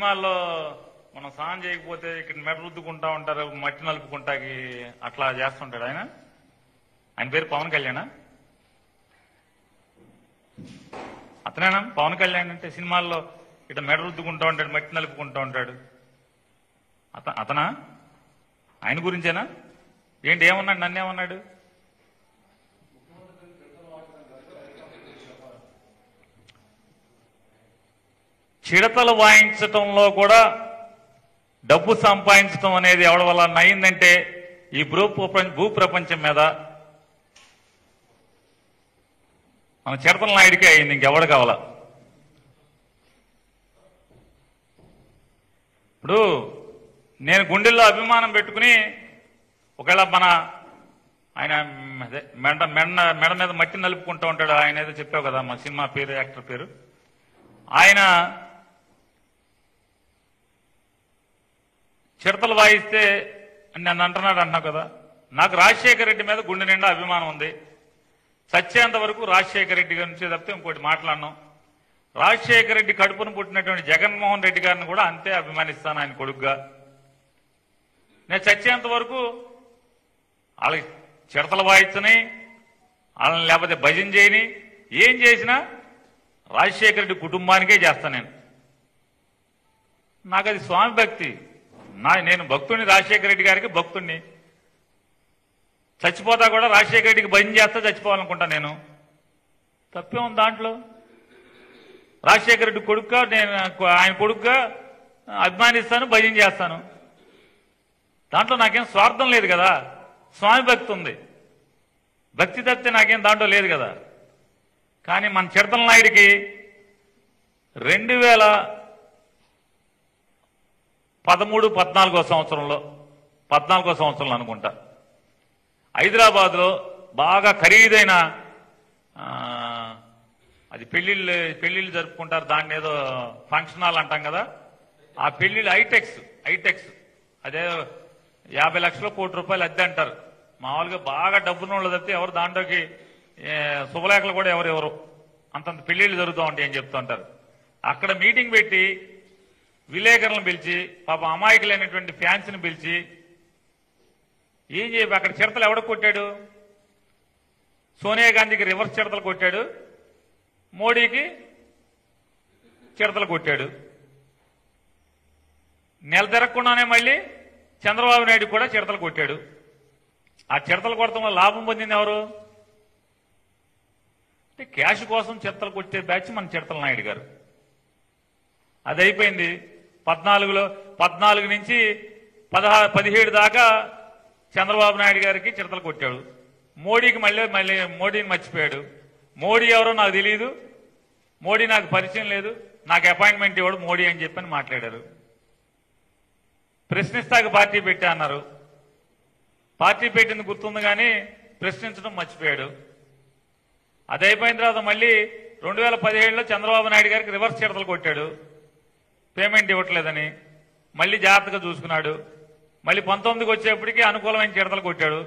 సినిమాల్లో మనం స్నానం చేయకపోతే ఇక్కడ మెడ రుద్దుకుంటా ఉంటారు మట్టి నలుపుకుంటాకి అట్లా చేస్తుంటాడు ఆయన ఆయన పేరు పవన్ కళ్యాణ్ అతనేనా పవన్ కళ్యాణ్ అంటే సినిమాల్లో ఇట్లా మెడ రుద్దుకుంటా ఉంటాడు మట్టి నలుపుకుంటా ఉంటాడు అత అతనా ఆయన గురించేనా ఏంటి ఏమన్నాడు నన్నేమన్నాడు చిడతలు వాయించటంలో కూడా డబ్బు సంపాదించడం అనేది ఎవరి వల్ల అయిందంటే ఈ భూ ప్రపంచ భూ ప్రపంచం మీద మన చిడతల నాయుడికే అయింది ఇంకెవడు కావాల ఇప్పుడు నేను గుండెల్లో అభిమానం పెట్టుకుని ఒకవేళ మన ఆయన అదే మెడ మెడ మెడ మీద మట్టి నలుపుకుంటూ ఉంటాడు ఆయన ఏదో చెప్పావు కదా మా సినిమా పేరు యాక్టర్ పేరు ఆయన చిడతలు వాయిస్తే అని నన్ను అంటున్నాడు అంటున్నావు కదా నాకు రాజశేఖర రెడ్డి మీద గుండె నిండా అభిమానం ఉంది సత్యేంత వరకు రాజశేఖర రెడ్డి గురించి తప్పితే ఇంకోటి మాట్లాడను రాజశేఖర రెడ్డి కడుపును పుట్టినటువంటి జగన్మోహన్ రెడ్డి గారిని కూడా అంతే అభిమానిస్తాను ఆయన కొడుకుగా నేను చచ్చేంత వరకు వాళ్ళకి చిడతలు వాయించని వాళ్ళని లేకపోతే భజన చేయని ఏం చేసినా రాజశేఖర రెడ్డి కుటుంబానికే చేస్తాను నేను నాకు అది స్వామి భక్తి నా నేను భక్తుడిని రాజశేఖర రెడ్డి గారికి భక్తుడిని చచ్చిపోతా కూడా రాజశేఖర రెడ్డికి భజన చేస్తా చచ్చిపోవాలనుకుంటా నేను తప్పే ఉంది దాంట్లో రాజశేఖర రెడ్డి కొడుకుగా నేను ఆయన కొడుకుగా అభిమానిస్తాను భజన చేస్తాను దాంట్లో నాకేం స్వార్థం లేదు కదా స్వామి భక్తి ఉంది భక్తి తప్పితే నాకేం దాంట్లో లేదు కదా కానీ మన చిడతల నాయుడికి రెండు వేల పదమూడు పద్నాలుగో సంవత్సరంలో పద్నాలుగో సంవత్సరంలో అనుకుంటా హైదరాబాద్లో బాగా ఖరీదైన ఆ, అది పెళ్లిళ్ళు పెళ్లిళ్ళు జరుపుకుంటారు దాన్ని ఏదో ఫంక్షన్ హాల్ అంటాం కదా ఆ పెళ్లిళ్ళు హైటెక్స్ హైటెక్స్ అదే యాభై లక్షల కోటి రూపాయలు అద్దె అంటారు మామూలుగా బాగా డబ్బున్న వాళ్ళు తప్పితే ఎవరు దాంట్లోకి ఏ, శుభలేఖలు కూడా ఎవరు ఎవరు అంతంత పెళ్లిళ్ళు జరుగుతూ ఉంటాయి అని చెప్తూ ఉంటారు అక్కడ మీటింగ్ పెట్టి విలేకరులను పిలిచి పాప అమాయకులైనటువంటి ఫ్యాన్స్ ని పిలిచి ఏం చెప్పి అక్కడ చిడతలు ఎవడ కొట్టాడు సోనియా గాంధీకి రివర్స్ చిడతలు కొట్టాడు మోడీకి చిడతలు కొట్టాడు నెల తిరగకుండానే మళ్ళీ చంద్రబాబు నాయుడు కూడా చిడతలు కొట్టాడు ఆ చిడతలు కొడతాం వల్ల లాభం పొందింది ఎవరు అంటే క్యాష్ కోసం చిడతలు కొట్టే బ్యాచ్ మన చిడతల నాయుడు గారు అది అయిపోయింది పద్నాలుగులో పద్నాలుగు నుంచి పదహారు పదిహేడు దాకా చంద్రబాబు నాయుడు గారికి చిడతలు కొట్టాడు మోడీకి మళ్ళీ మళ్ళీ మోడీని మర్చిపోయాడు మోడీ ఎవరో నాకు తెలియదు మోడీ నాకు పరిచయం లేదు నాకు అపాయింట్మెంట్ ఇవ్వడు మోడీ అని చెప్పని మాట్లాడారు ప్రశ్నిస్తాక పార్టీ పెట్టా అన్నారు పార్టీ పెట్టింది గుర్తుంది కానీ ప్రశ్నించడం మర్చిపోయాడు అది అయిపోయిన తర్వాత మళ్ళీ రెండు వేల పదిహేడులో చంద్రబాబు నాయుడు గారికి రివర్స్ చిడతలు కొట్టాడు పేమెంట్ ఇవ్వట్లేదని మళ్ళీ జాగ్రత్తగా చూసుకున్నాడు మళ్ళీ పంతొమ్మిదికి వచ్చేప్పటికి అనుకూలమైన చిడతలు కొట్టాడు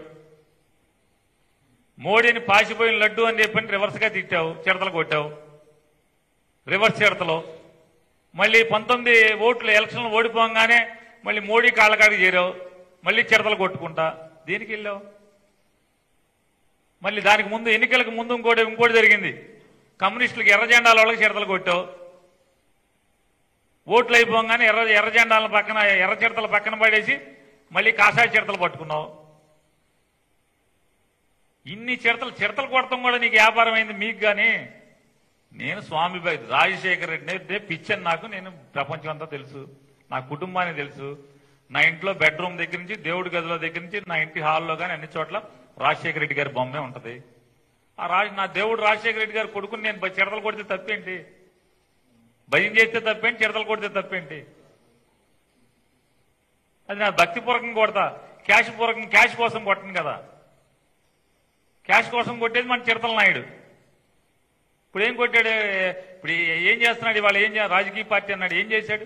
మోడీని పాసిపోయిన లడ్డు అని చెప్పని రివర్స్ గా తిట్టావు చిడతలు కొట్టావు రివర్స్ చిడతలు మళ్ళీ పంతొమ్మిది ఓట్లు ఎలక్షన్లు ఓడిపోగానే మళ్ళీ మోడీ కాళ్ళకాడికి చేరావు మళ్ళీ చిడతలు కొట్టుకుంటా దేనికి వెళ్ళావు మళ్ళీ దానికి ముందు ఎన్నికలకు ముందు ఇంకోటి ఇంకోటి జరిగింది కమ్యూనిస్టులకు ఎర్ర జెండాల వాళ్ళకి చిడతలు కొట్టావు ఓట్లు అయిపోగానే ఎర్ర ఎర్ర జెండాల పక్కన ఎర్ర చిడతల పక్కన పడేసి మళ్ళీ కాషాయ చిడతలు పట్టుకున్నావు ఇన్ని చిడతలు చిడతలు కొడతాం కూడా నీకు వ్యాపారం అయింది మీకు గాని నేను స్వామి భక్తి రాజశేఖర రెడ్డి అంటే పిచ్చని నాకు నేను ప్రపంచం అంతా తెలుసు నా కుటుంబానికి తెలుసు నా ఇంట్లో బెడ్రూమ్ దగ్గర నుంచి దేవుడి గదిలో దగ్గర నుంచి నా ఇంటి హాల్లో కానీ అన్ని చోట్ల రాజశేఖర రెడ్డి గారి బొమ్మే ఉంటది ఆ రాజ నా దేవుడు రాజశేఖర రెడ్డి గారు కొడుకుని నేను బ- చిడతలు కొడితే తప్పేంటి భయం చేస్తే తప్పేంటి చిడతలు కొడితే తప్పేంటి అది నా భక్తిపూర్వకం కొడతా క్యాష్ పూర్వకం క్యాష్ కోసం కొట్టను కదా క్యాష్ కోసం కొట్టేది మన చిడతల నాయుడు ఇప్పుడు ఏం కొట్టాడు ఇప్పుడు ఏం చేస్తున్నాడు ఇవాళ ఏం చే- రాజకీయ పార్టీ అన్నాడు ఏం చేశాడు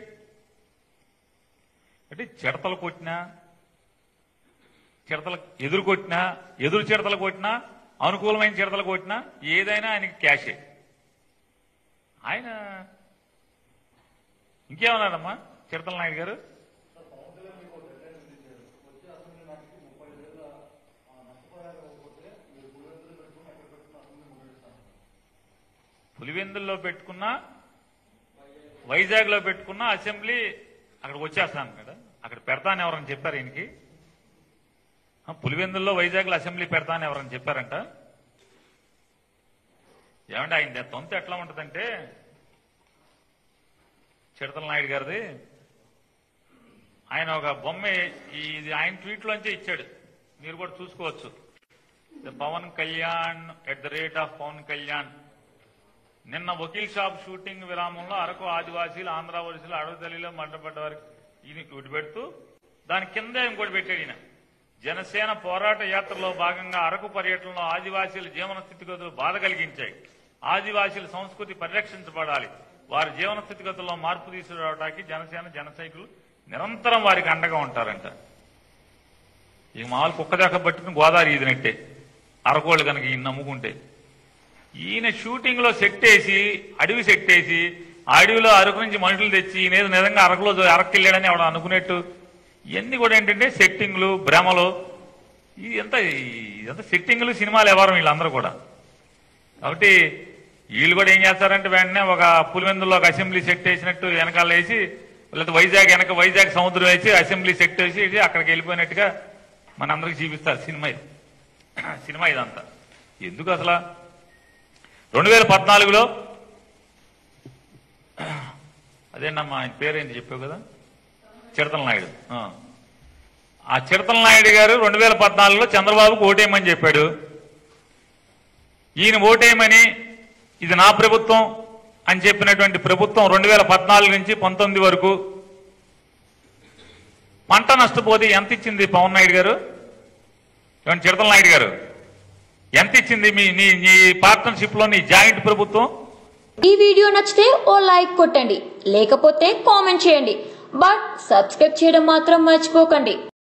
అంటే చిడతలు కొట్టినా చిడతలు ఎదురు కొట్టినా ఎదురు చిడతలు కొట్టినా అనుకూలమైన చిడతలు కొట్టినా ఏదైనా ఆయనకి క్యాషే ఆయన ఇంకేమన్నాడమ్మా చిరతల నాయుడు గారు పులివెందుల్లో పెట్టుకున్న వైజాగ్ లో పెట్టుకున్న అసెంబ్లీ అక్కడికి వచ్చేస్తాను కదా అక్కడ పెడతాను ఎవరని చెప్పారు ఈయనకి ఆ, పులివెందుల్లో వైజాగ్ లో అసెంబ్లీ పెడతాను ఎవరని చెప్పారంట ఏమంటే ఆయన తొంత ఎట్లా ఉంటుందంటే చిడతల నాయుడు గారిది ఆయన ఒక బొమ్మ ఈ- ఇది ఆయన ట్వీట్ లోంచే ఇచ్చాడు మీరు కూడా చూసుకోవచ్చు the Pawan Kalyan at the rate of Pawan Kalyan నిన్న వకీల్ షాప్ షూటింగ్ విరామంలో అరకు ఆదివాసీలు ఆంధ్ర వలసలు అడవి తల్లిలో మంటపడ్డ వారికి ఈయన ఇటు పెడుతూ దాని కింద ఇంకోటి పెట్టాడు ఈయన జనసేన పోరాట యాత్రలో భాగంగా అరకు పర్యటనలో ఆదివాసీల జీవన స్థితిగతులు బాధ కలిగించాయి ఆదివాసీల సంస్కృతి పరిరక్షించబడాలి వారి జీవన స్థితిగతుల్లో మార్పు తీసుకురావడానికి జనసేన జన సైకులు నిరంతరం వారికి అండగా ఉంటారంట ఈ మామూలు కుక్క దాకా పట్టుకుని గోదావరి ఈదినట్టే అరకోళ్ళు కనుక ఈయన నమ్ముకుంటే ఈయన షూటింగ్ లో సెట్ వేసి అడవి సెట్ వేసి ఆ అడవిలో అరకు నుంచి మనుషులు తెచ్చి ఈయన ఏదో నిజంగా అరకులో అరకు వెళ్ళాడని ఎవడ అనుకునేట్టు ఇవన్నీ కూడా ఏంటంటే సెట్టింగ్లు భ్రమలు ఇది ఎంత ఇదంతా సెట్టింగ్లు సినిమాలు ఎవరు వీళ్ళందరూ కూడా కాబట్టి వీళ్ళు కూడా ఏం చేస్తారంటే వెంటనే ఒక పులివెందుల్లో ఒక అసెంబ్లీ సెట్ వేసినట్టు వెనకాల వేసి లేదా వైజాగ్ వెనక వైజాగ్ సముద్రం వేసి అసెంబ్లీ సెట్ వేసి ఇది అక్కడికి వెళ్ళిపోయినట్టుగా మనందరికి చూపిస్తారు సినిమా ఇది సినిమా ఇదంతా ఎందుకు అసలు రెండు వేల పద్నాలుగులో అదేనమ్మా ఆయన పేరేంటి చెప్పావు కదా చిడతల నాయుడు ఆ. ఆ చిడతల నాయుడు గారు రెండు వేల పద్నాలుగులో చంద్రబాబుకు ఓటేయమని చెప్పాడు ఈయన ఓటేయమని ఇది నా ప్రభుత్వం అని చెప్పినటువంటి ప్రభుత్వం రెండు వేల పద్నాలుగు నుంచి పంతొమ్మిది వరకు పంట నష్టపోతే ఎంత ఇచ్చింది పవన్ నాయుడు గారు ఏమంటే చిడతల నాయుడు గారు ఎంత ఇచ్చింది మీ నీ నీ పార్ట్నర్షిప్ లో నీ జాయింట్ ప్రభుత్వం ఈ వీడియో నచ్చితే ఓ లైక్ కొట్టండి లేకపోతే కామెంట్ చేయండి బట్ సబ్స్క్రైబ్ చేయడం మాత్రం మర్చిపోకండి